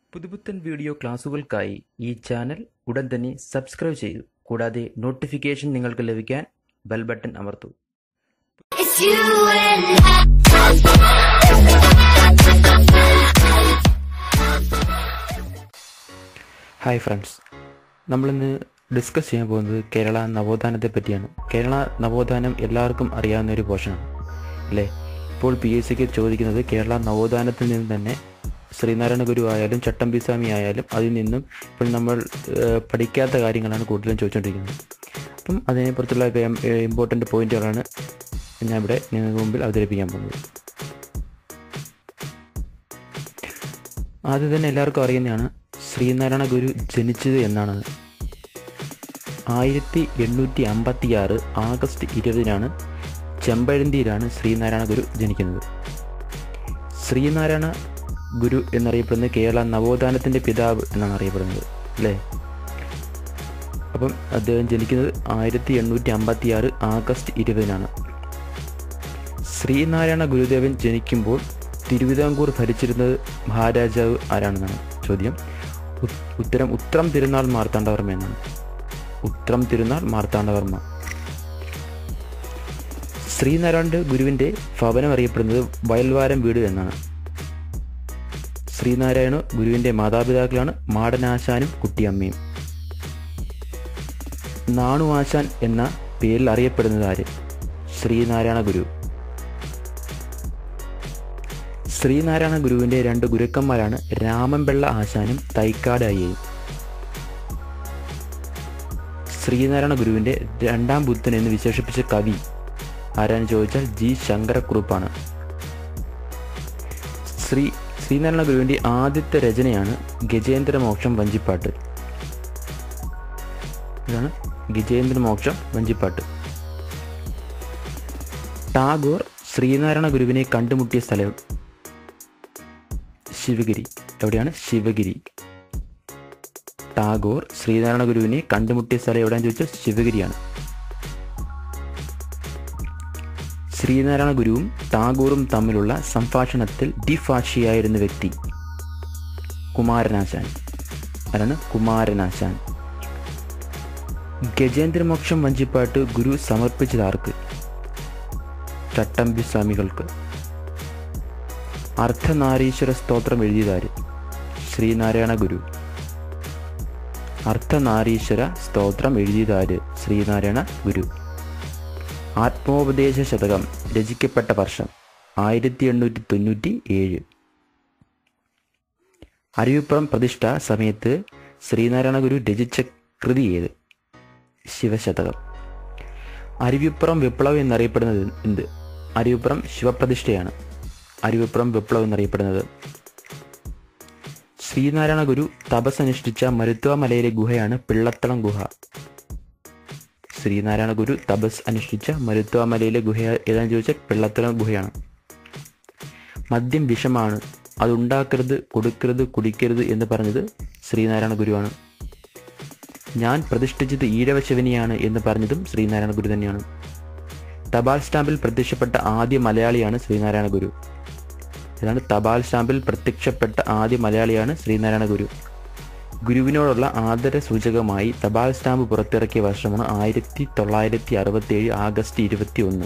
പുതുപുത്തൻ വീഡിയോ ക്ലാസുകൾക്കായി ഈ ചാനൽ ഉടൻ തന്നെ സബ്സ്ക്രൈബ് ചെയ്യൂ കൂടാതെ നോട്ടിഫിക്കേഷൻ നിങ്ങൾക്ക് ലഭിക്കാൻ ബെൽ ബട്ടൺ അമർത്തൂ It's you and hi friends നമ്മളിന്ന് ഡിസ്കസ് ചെയ്യാൻ പോകുന്നത് കേരള നവോത്ഥാനത്തെ പറ്റിയാണ് കേരള നവോത്ഥാനം എല്ലാവർക്കും അറിയാവുന്ന ഒരു പോർഷനാണ് അല്ലേ ഇപ്പോൾ പി എസ് സിക്ക് ചോദിക്കുന്നത് കേരള നവോത്ഥാനത്തിൽ നിന്ന് തന്നെ ശ്രീനാരായണ ഗുരു ആയാലും ചട്ടമ്പി സ്വാമി ആയാലും അതിൽ നിന്നും ഇപ്പോൾ നമ്മൾ ഏഹ്, പഠിക്കാത്ത കാര്യങ്ങളാണ് കൂടുതലും ചോദിച്ചുകൊണ്ടിരിക്കുന്നത് അപ്പം അതിനെക്കുറിച്ചുള്ള ഇമ്പോർട്ടൻ്റ് പോയിന്റുകളാണ് ഞാൻ ഇവിടെ നിങ്ങൾക്ക് മുമ്പിൽ അവതരിപ്പിക്കാൻ പോകുന്നത് ആദ്യം തന്നെ എല്ലാവർക്കും അറിയുന്നതാണ് ശ്രീനാരായണ ഗുരു ജനിച്ചത് എന്നാണ് ആയിരത്തി എണ്ണൂറ്റി അമ്പത്തി ആറ് ആഗസ്റ്റ് ഇരുപതിനാണ് ചെമ്പഴന്തിയിലാണ് ശ്രീനാരായണ ഗുരു ജനിക്കുന്നത് ശ്രീനാരായണ ഗുരു എന്നറിയപ്പെടുന്നത് കേരള നവോത്ഥാനത്തിൻ്റെ പിതാവ് എന്നാണ് അറിയപ്പെടുന്നത് അല്ലേ അപ്പം അദ്ദേഹം ജനിക്കുന്നത് ആയിരത്തി എണ്ണൂറ്റി അമ്പത്തി ആറ് ആഗസ്റ്റ് ഇരുപതിനാണ് ശ്രീനാരായണ ഗുരുദേവൻ ജനിക്കുമ്പോൾ തിരുവിതാംകൂർ ഭരിച്ചിരുന്നത് മഹാരാജാവ് ആരാണെന്നാണ് ചോദ്യം ഉ- ഉത്തരം ഉത്രം തിരുനാൾ മാർത്താണ്ഡവർമ്മ എന്നാണ് ഉത്രം തിരുനാൾ മാർത്താണ്ഡവർമ്മ ശ്രീനാരായണ ഗുരുവിൻ്റെ ഭവനം അറിയപ്പെടുന്നത് വയൽവാരം വീട് എന്നാണ് ശ്രീനാരായണ ഗുരുവിൻ്റെ മാതാപിതാക്കളാണ് മാടനാശാനും കുട്ടിയമ്മയും നാണു ആശാൻ എന്ന പേരിൽ അറിയപ്പെടുന്നത് ആര് ശ്രീനാരായണ ഗുരു ശ്രീനാരായണ ഗുരുവിൻ്റെ രണ്ട് ഗുരുക്കന്മാരാണ് രാമൻപിള്ള ആശാനും തൈക്കാട് അയ്യയും ശ്രീനാരായണ ഗുരുവിൻ്റെ രണ്ടാം ബുദ്ധൻ എന്ന് വിശേഷിപ്പിച്ച കവി ആരാന്ന് ചോദിച്ചാൽ ജി ശങ്കരക്കുറുപ്പാണ് ശ്രീ ശ്രീനാരായണ ഗുരുവിൻ്റെ ആദ്യത്തെ രചനയാണ് ഗജേന്ദ്രമോക്ഷം വഞ്ചിപ്പാട്ട് ഇതാണ് ഗജേന്ദ്രമോക്ഷം വഞ്ചിപ്പാട്ട് ടാഗോർ ശ്രീനാരായണ ഗുരുവിനെ കണ്ടുമുട്ടിയ സ്ഥലം ശിവഗിരി എവിടെയാണ് ശിവഗിരി ടാഗോർ ശ്രീനാരായണ ഗുരുവിനെ കണ്ടുമുട്ടിയ സ്ഥലം എവിടെയാന്ന് ചോദിച്ചാൽ ശിവഗിരിയാണ് ശ്രീനാരായണ ഗുരുവും ടാഗോറും തമ്മിലുള്ള സംഭാഷണത്തിൽ ഡിഫാഷിയായിരുന്ന വ്യക്തി കുമാരനാശാൻ ആരാണ് കുമാരനാശാൻ ഗജേന്ദ്രമോക്ഷം വഞ്ചിപ്പാട്ട് ഗുരു സമർപ്പിച്ചത് ആർക്ക് ചട്ടമ്പി സ്വാമികൾക്ക് അർദ്ധനാരീശ്വര സ്തോത്രം എഴുതിയതാര് ശ്രീനാരായണ ഗുരു അർദ്ധനാരീശ്വര സ്തോത്രം എഴുതിയതാര് ശ്രീനാരായണ ഗുരു ആത്മോപദേശ ശതകം രചിക്കപ്പെട്ട വർഷം ആയിരത്തി എണ്ണൂറ്റി തൊണ്ണൂറ്റി ഏഴ് അരുവിപ്പുറം പ്രതിഷ്ഠ സമയത്ത് ശ്രീനാരായണ ഗുരു രചിച്ച കൃതി ഏത് ശിവശതകം അരുവിപ്പുറം വിപ്ലവം എന്നറിയപ്പെടുന്നത് എന്ത് അരുവിപ്പുറം ശിവപ്രതിഷ്ഠയാണ് അരുവിപ്പുറം വിപ്ലവം എന്നറിയപ്പെടുന്നത് ശ്രീനാരായണ ഗുരു തപസ് അനുഷ്ഠിച്ച മരുത്വ മലയിലെ ഗുഹയാണ് പിള്ളത്തളം ഗുഹ ശ്രീനാരായണ ഗുരു തപസ് അനുഷ്ഠിച്ച മരുത്വ മലയിലെ ഗുഹ ഏതാണെന്ന് ചോദിച്ചാൽ പിള്ളത്തളം ഗുഹയാണ് മദ്യം വിഷമാണ് അതുണ്ടാക്കരുത് കൊടുക്കരുത് കുടിക്കരുത് എന്ന് പറഞ്ഞത് ശ്രീനാരായണ ഗുരുവാണ് ഞാൻ പ്രതിഷ്ഠിച്ചത് ഈഴവ ശിവനെയാണ് എന്ന് പറഞ്ഞതും ശ്രീനാരായണ ഗുരു തന്നെയാണ് തപാൽ സ്റ്റാമ്പിൽ പ്രത്യക്ഷപ്പെട്ട ആദ്യ മലയാളിയാണ് ശ്രീനാരായണ ഗുരു ഇതാണ് തപാൽ സ്റ്റാമ്പിൽ പ്രത്യക്ഷപ്പെട്ട ആദ്യ മലയാളിയാണ് ശ്രീനാരായണ ഗുരു ഗുരുവിനോടുള്ള ആദര സൂചകമായി തപാൽ സ്റ്റാമ്പ് പുറത്തിറക്കിയ വർഷമാണ് ആയിരത്തി തൊള്ളായിരത്തി അറുപത്തി ഏഴ് ആഗസ്റ്റ് ഇരുപത്തി ഒന്ന്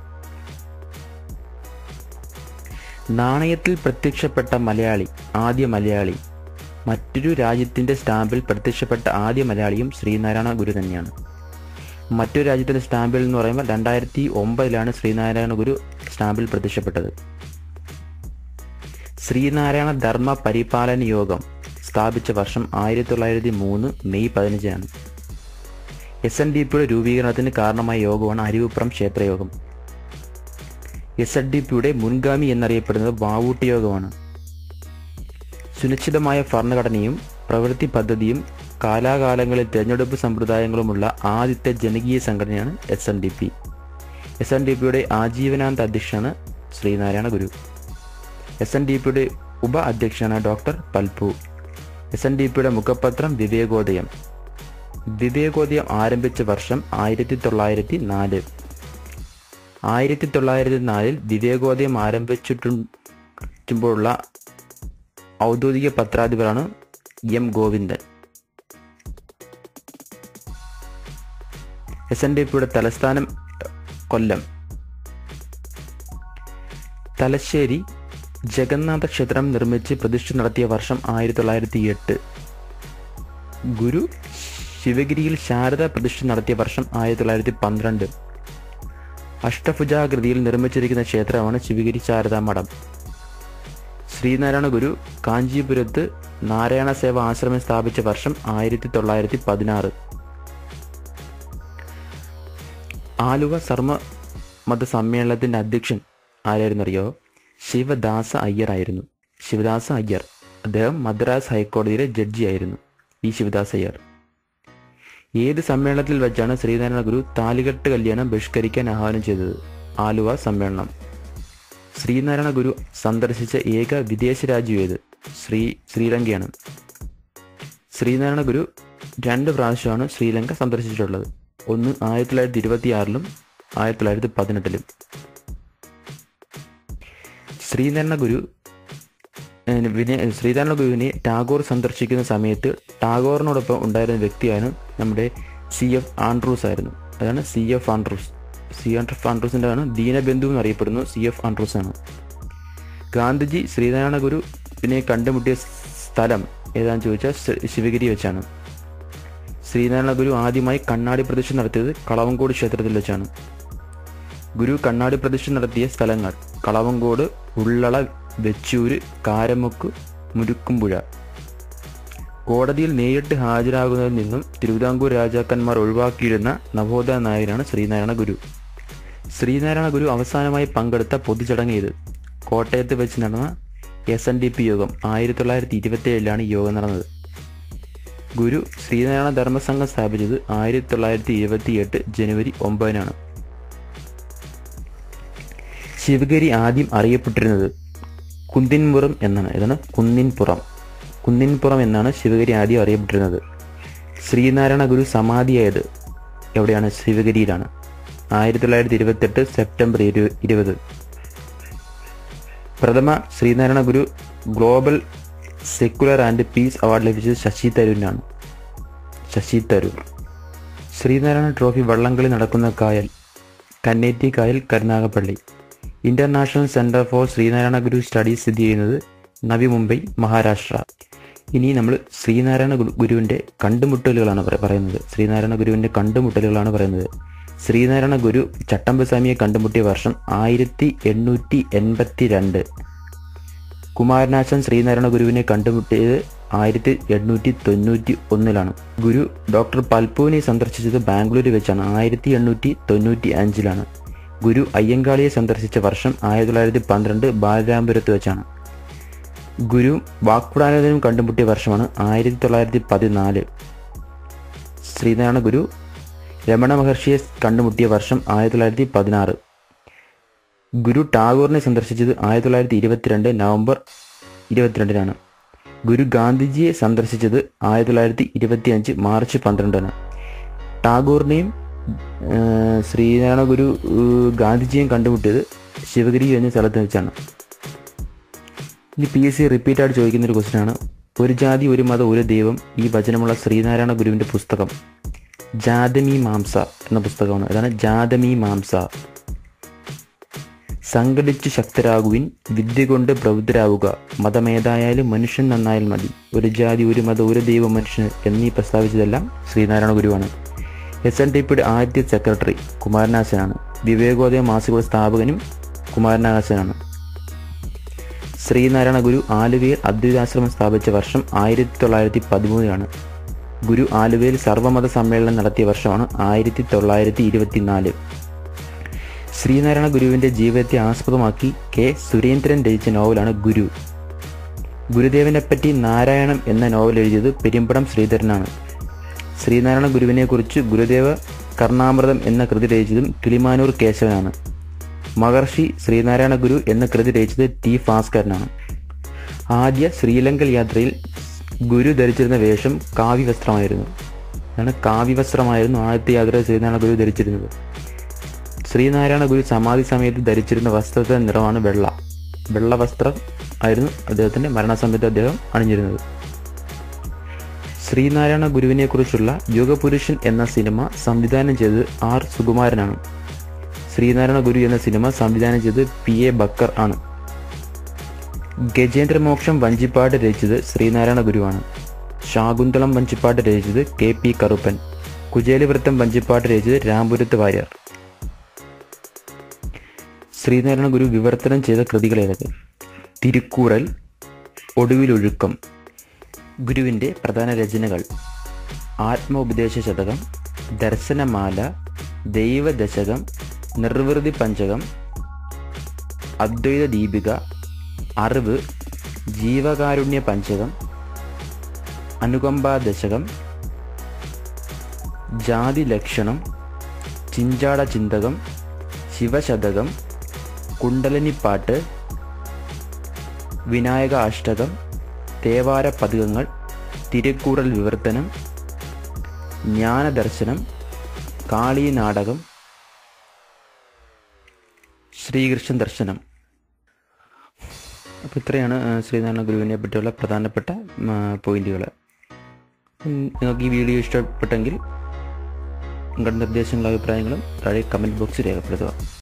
നാണയത്തിൽ പ്രത്യക്ഷപ്പെട്ട മലയാളി ആദ്യ മലയാളി മറ്റൊരു രാജ്യത്തിൻ്റെ സ്റ്റാമ്പിൽ പ്രത്യക്ഷപ്പെട്ട ആദ്യ മലയാളിയും ശ്രീനാരായണ ഗുരു തന്നെയാണ് മറ്റൊരു രാജ്യത്തിൻ്റെ സ്റ്റാമ്പിൽ എന്ന് പറയുമ്പോൾ രണ്ടായിരത്തി ഒമ്പതിലാണ് ശ്രീനാരായണ ഗുരു സ്റ്റാമ്പിൽ പ്രത്യക്ഷപ്പെട്ടത് ശ്രീനാരായണ ധർമ്മ പരിപാലന യോഗം സ്ഥാപിച്ച വർഷം ആയിരത്തി തൊള്ളായിരത്തി മൂന്ന് മെയ് പതിനഞ്ചാണ് എസ് എൻ ഡി പിയുടെ രൂപീകരണത്തിന് കാരണമായ യോഗമാണ് അരുവിപ്പുറം ക്ഷേത്രയോഗം എസ് എൻ ഡി പിയുടെ മുൻഗാമി എന്നറിയപ്പെടുന്നത് വാവൂട്ട് യോഗമാണ് സുനിശ്ചിതമായ ഭരണഘടനയും പ്രവൃത്തി പദ്ധതിയും കാലാകാലങ്ങളിൽ തിരഞ്ഞെടുപ്പ് സമ്പ്രദായങ്ങളുമുള്ള ആദ്യത്തെ ജനകീയ സംഘടനയാണ് S N D P S N D പിയുടെ ആജീവനാന്ത അധ്യക്ഷനാണ് Sree Narayana Guru S N D പിയുടെ ഉപ അധ്യക്ഷനാണ് doctor Palpu S N D പിയുടെ മുഖപത്രം വിവേകോദയം വിവേകോദയം ആരംഭിച്ച വർഷം ആയിരത്തി തൊള്ളായിരത്തി നാല് ആയിരത്തി തൊള്ളായിരത്തി നാലിൽ വിവേകോദയം ആരംഭിച്ചിട്ടുമ്പോഴുള്ള ഔദ്യോഗിക പത്രാധിപരാണ് M Govindan S N D പിയുടെ തലസ്ഥാനം കൊല്ലം തലശ്ശേരി ജഗന്നാഥ ക്ഷേത്രം നിർമ്മിച്ച് പ്രതിഷ്ഠ നടത്തിയ വർഷം ആയിരത്തി തൊള്ളായിരത്തി എട്ട് ഗുരു ശിവഗിരിയിൽ ശാരദ പ്രതിഷ്ഠ നടത്തിയ വർഷം ആയിരത്തി തൊള്ളായിരത്തി പന്ത്രണ്ട് അഷ്ടഭുജാകൃതിയിൽ നിർമ്മിച്ചിരിക്കുന്ന ക്ഷേത്രമാണ് ശിവഗിരി ശാരദാ മഠം ശ്രീനാരായണ ഗുരു കാഞ്ചീപുരത്ത് നാരായണ സേവ ആശ്രമം സ്ഥാപിച്ച വർഷം ആയിരത്തി തൊള്ളായിരത്തി പതിനാറ് ആലുവ സർമ്മ മത സമ്മേളനത്തിന്റെ അധ്യക്ഷൻ ആരായിരുന്നറിയോ ശിവദാസ അയ്യർ ആയിരുന്നു ശിവദാസ അയ്യർ അദ്ദേഹം മദ്രാസ് ഹൈക്കോടതിയിലെ ജഡ്ജിയായിരുന്നു ഈ ശിവദാസ് അയ്യർ ഏത് സമ്മേളനത്തിൽ വെച്ചാണ് ശ്രീനാരായണ ഗുരു താലികെട്ട് കല്യാണം ബഹിഷ്കരിക്കാൻ ആഹ്വാനം ചെയ്തത് ആലുവ സമ്മേളനം ശ്രീനാരായണ ഗുരു സന്ദർശിച്ച ഏക വിദേശ രാജ്യം ഏത് ശ്രീ ശ്രീലങ്കയാണ് ശ്രീനാരായണ ഗുരു രണ്ട് പ്രാവശ്യമാണ് ശ്രീലങ്ക സന്ദർശിച്ചിട്ടുള്ളത് ഒന്ന് ആയിരത്തി തൊള്ളായിരത്തി ഇരുപത്തി ആറിലും ആയിരത്തി തൊള്ളായിരത്തി പതിനെട്ടിലും ശ്രീനാരായണ ഗുരു ഏഹ് വിനയ ശ്രീനാരായണ ഗുരുവിനെ ടാഗോർ സന്ദർശിക്കുന്ന സമയത്ത് ടാഗോറിനോടൊപ്പം ഉണ്ടായിരുന്ന വ്യക്തിയാണ് നമ്മുടെ സി എഫ് ആൻഡ്രൂസ് ആയിരുന്നു അതാണ് C F Andrews C F ആൻഡ്രൂസിൻ്റെ ആണ് ദീനബന്ധു എന്നറിയപ്പെടുന്നു സി എഫ് ആൻഡ്രൂസ് ആണ് ഗാന്ധിജി ശ്രീനാരായണ ഗുരുവിനെ കണ്ടുമുട്ടിയ സ്ഥലം ഏതാണെന്ന് ചോദിച്ചാൽ ശ- ശിവഗിരി വെച്ചാണ് ശ്രീനാരായണ ഗുരു ആദ്യമായി കണ്ണാടി പ്രതിഷ്ഠ നടത്തിയത് കളവങ്കോട് ക്ഷേത്രത്തിൽ വെച്ചാണ് ഗുരു കണ്ണാടി പ്രതിഷ്ഠ നടത്തിയ സ്ഥലങ്ങൾ കളവങ്കോട് ഉള്ളള വെച്ചൂര് കാരമുക്ക് മുരുക്കുംപുഴ കോടതിയിൽ നേരിട്ട് ഹാജരാകുന്നതിൽ നിന്നും തിരുവിതാംകൂർ രാജാക്കന്മാർ ഒഴിവാക്കിയിരുന്ന നവോദയ നായകനാണ് ശ്രീനാരായണ ഗുരു ശ്രീനാരായണ ഗുരു അവസാനമായി പങ്കെടുത്ത പൊതുചടങ്ങ് ഇത് കോട്ടയത്ത് വെച്ച് നടന്ന എസ് എൻ ഡി പി യോഗം ആയിരത്തി തൊള്ളായിരത്തി ഇരുപത്തി ഏഴിലാണ് യോഗം നടന്നത് ഗുരു ശ്രീനാരായണ ധർമ്മസംഘം സ്ഥാപിച്ചത് ആയിരത്തി തൊള്ളായിരത്തി ഇരുപത്തി എട്ട് ജനുവരി ഒമ്പതിനാണ് ശിവഗിരി ആദ്യം അറിയപ്പെട്ടിരുന്നത് കുന്നിൻപുറം എന്നാണ് ഏതാണ് കുന്നിൻപുറം കുന്നിൻപുറം എന്നാണ് ശിവഗിരി ആദ്യം അറിയപ്പെട്ടിരുന്നത് ശ്രീനാരായണ ഗുരു സമാധിയായത് എവിടെയാണ് ശിവഗിരിയിലാണ് ആയിരത്തി തൊള്ളായിരത്തി ഇരുപത്തെട്ട് സെപ്റ്റംബർ ഇരു ഇരുപത് പ്രഥമ Sree Narayana Guru global secular and peace award ലഭിച്ചത് ശശി തരൂരിനാണ് ശശി തരൂർ ശ്രീനാരായണ ട്രോഫി വള്ളംകളി നടക്കുന്ന കായൽ കന്നേറ്റി കായൽ Karunagappally international centre for Sree Narayana Guru studies സ്ഥിതി ചെയ്യുന്നത് നവി മുംബൈ മഹാരാഷ്ട്ര ഇനി നമ്മൾ ശ്രീനാരായണ ഗുരു- ഗുരുവിന്റെ കണ്ടുമുട്ടലുകളാണ് പറ- പറയുന്നത് ശ്രീനാരായണ ഗുരുവിന്റെ കണ്ടുമുട്ടലുകളാണ് പറയുന്നത് ശ്രീനാരായണ ഗുരു ചട്ടമ്പസ്വാമിയെ കണ്ടുമുട്ടിയ വർഷം ആയിരത്തി എണ്ണൂറ്റി എൺപത്തി രണ്ട് കുമാരനാശൻ ശ്രീനാരായണ ഗുരുവിനെ കണ്ടുമുട്ടിയത് ആയിരത്തി എണ്ണൂറ്റി തൊണ്ണൂറ്റി ഒന്നിലാണ് ഗുരു ഡോക്ടർ പൽപുവിനെ സന്ദർശിച്ചത് ബാംഗ്ലൂരിൽ വെച്ചാണ് ആയിരത്തി എണ്ണൂറ്റി തൊണ്ണൂറ്റി അഞ്ചിലാണ് ഗുരു അയ്യങ്കാളിയെ സന്ദർശിച്ച വർഷം ആയിരത്തി തൊള്ളായിരത്തി പന്ത്രണ്ട് ബാലരാമപുരത്ത് വെച്ചാണ് ഗുരു വാക്പുടാനന്ദനും കണ്ടുമുട്ടിയ വർഷമാണ് ആയിരത്തി തൊള്ളായിരത്തി പതിനാല് ശ്രീനാരായണ ഗുരു രമണ മഹർഷിയെ കണ്ടുമുട്ടിയ വർഷം ആയിരത്തി തൊള്ളായിരത്തി പതിനാറ് ഗുരു ടാഗോറിനെ സന്ദർശിച്ചത് ആയിരത്തി തൊള്ളായിരത്തി ഇരുപത്തിരണ്ട് നവംബർ ഇരുപത്തിരണ്ടിനാണ് ഗുരു ഗാന്ധിജിയെ സന്ദർശിച്ചത് ആയിരത്തി തൊള്ളായിരത്തി ഇരുപത്തി അഞ്ച് മാർച്ച് പന്ത്രണ്ടിന് ടാഗോറിനെയും ആ, ശ്രീനാരായണ ഗുരു ആ, ഗാന്ധിജിയെയും കണ്ടുമുട്ടിയത് ശിവഗിരി എന്ന സ്ഥലത്ത് വെച്ചാണ് ഇനി പി എസ് സി റിപ്പീറ്റ് ആയിട്ട് ചോദിക്കുന്ന ഒരു ക്വസ്റ്റ്യൻ ആണ് ഒരു ജാതി ഒരു മതം ഒരു ദൈവം ഈ വചനമുള്ള ശ്രീനാരായണ ഗുരുവിന്റെ പുസ്തകം ജാതമി മാംസ എന്ന പുസ്തകമാണ് അതാണ് ജാതമി മാംസ സംഘടിച്ച് ശക്തരാകുവിൻ വിദ്യ കൊണ്ട് പ്രബുദ്ധരാവുക മതമേതായാലും മനുഷ്യൻ നന്നായാൽ മതി ഒരു ജാതി ഒരു മതം ഒരു ദൈവം മനുഷ്യന് എന്നീ പ്രസ്താവിച്ചതെല്ലാം ശ്രീനാരായണ ഗുരുവാണ് എസ് എൻ ഡി പിയുടെ ആദ്യ സെക്രട്ടറി കുമാരനാശനാണ് വിവേകോദയ മാസികയുടെ സ്ഥാപകനും കുമാരനാശനാണ് ശ്രീനാരായണ ഗുരു ആലുവയിൽ അദ്വൈതാശ്രമം സ്ഥാപിച്ച വർഷം ആയിരത്തി തൊള്ളായിരത്തി പതിമൂന്നിലാണ് ഗുരു ആലുവയിൽ സർവമത സമ്മേളനം നടത്തിയ വർഷമാണ് ആയിരത്തി തൊള്ളായിരത്തി ഇരുപത്തിനാല് ശ്രീനാരായണ ഗുരുവിന്റെ ജീവിതത്തെ ആസ്പദമാക്കി കെ സുരേന്ദ്രൻ രചിച്ച നോവലാണ് ഗുരു ഗുരുദേവനെ പറ്റി നാരായണം എന്ന നോവൽ എഴുതിയത് പെരുമ്പടം ശ്രീധരനാണ് ശ്രീനാരായണ ഗുരുവിനെ കുറിച്ച് ഗുരുദേവ കർണാമൃതം എന്ന കൃതി രചിച്ചതും കിളിമാനൂർ കേശവനാണ് മഹർഷി ശ്രീനാരായണ ഗുരു എന്ന കൃതി രചിച്ചത് ടി ഭാസ്കരനാണ് ആദ്യ ശ്രീലങ്കൻ യാത്രയിൽ ഗുരു ധരിച്ചിരുന്ന വേഷം കാവ്യവസ്ത്രമായിരുന്നു അതാണ് കാവ്യവസ്ത്രമായിരുന്നു ആദ്യത്തെ യാത്രയിൽ ശ്രീനാരായണ ഗുരു ധരിച്ചിരുന്നത് ശ്രീനാരായണ ഗുരു സമാധി സമയത്ത് ധരിച്ചിരുന്ന വസ്ത്രത്തിന്റെ നിറമാണ് വെള്ള വെള്ള വസ്ത്രം ആയിരുന്നു അദ്ദേഹത്തിൻ്റെ മരണസമയത്ത് അദ്ദേഹം അണിഞ്ഞിരുന്നത് ശ്രീനാരായണ ഗുരുവിനെക്കുറിച്ചുള്ള യുഗപുരുഷൻ എന്ന സിനിമ സംവിധാനം ചെയ്തത് ആർ സുകുമാരനാണ് ശ്രീനാരായണ ഗുരു എന്ന സിനിമ സംവിധാനം ചെയ്തത് പി എ ബക്കർ ആണ് ഗജേന്ദ്രമോക്ഷം വഞ്ചിപ്പാട് രചിച്ചത് ശ്രീനാരായണ ഗുരുവാണ് ശാകുന്തളം വഞ്ചിപ്പാട്ട് രചിച്ചത് കെ പി കറുപ്പൻ കുചേലവൃത്തം വഞ്ചിപ്പാട്ട് രചിച്ചത് രാംപുരത്ത് വാര്യർ ശ്രീനാരായണ ഗുരു വിവർത്തനം ചെയ്ത കൃതികളേതൊക്കെ തിരുക്കൂറൽ ഒടുവിലൊഴുക്കം ഗുരുവിൻ്റെ പ്രധാന രചനകൾ ആത്മോപദേശ ശതകം ദർശനമാല ദൈവദശകം നിർവൃതി പഞ്ചകം അദ്വൈത ദീപിക അറിവ് ജീവകാരുണ്യ പഞ്ചകം അനുകമ്പാ ദശകം ജാതി ലക്ഷണം ചിഞ്ചാട ചിന്തകം ശിവശതകം കുണ്ടലനിപ്പാട്ട് വിനായക അഷ്ടകം തേവാര പതികങ്ങൾ തിരക്കൂറൽ വിവർത്തനം ജ്ഞാനദർശനം കാളി നാടകം ശ്രീകൃഷ്ണ ദർശനം അപ്പോൾ ഇത്രയാണ് ആ, ശ്രീനാരായണ ഗുരുവിനെ പറ്റിയുള്ള പ്രധാനപ്പെട്ട പോയിന്റുകൾ നിങ്ങൾക്ക് ഈ വീഡിയോ ഇഷ്ടപ്പെട്ടെങ്കിൽ നിങ്ങളുടെ നിർദ്ദേശങ്ങളും അഭിപ്രായങ്ങളും താഴെ കമൻറ്റ് ബോക്സിൽ രേഖപ്പെടുത്തുക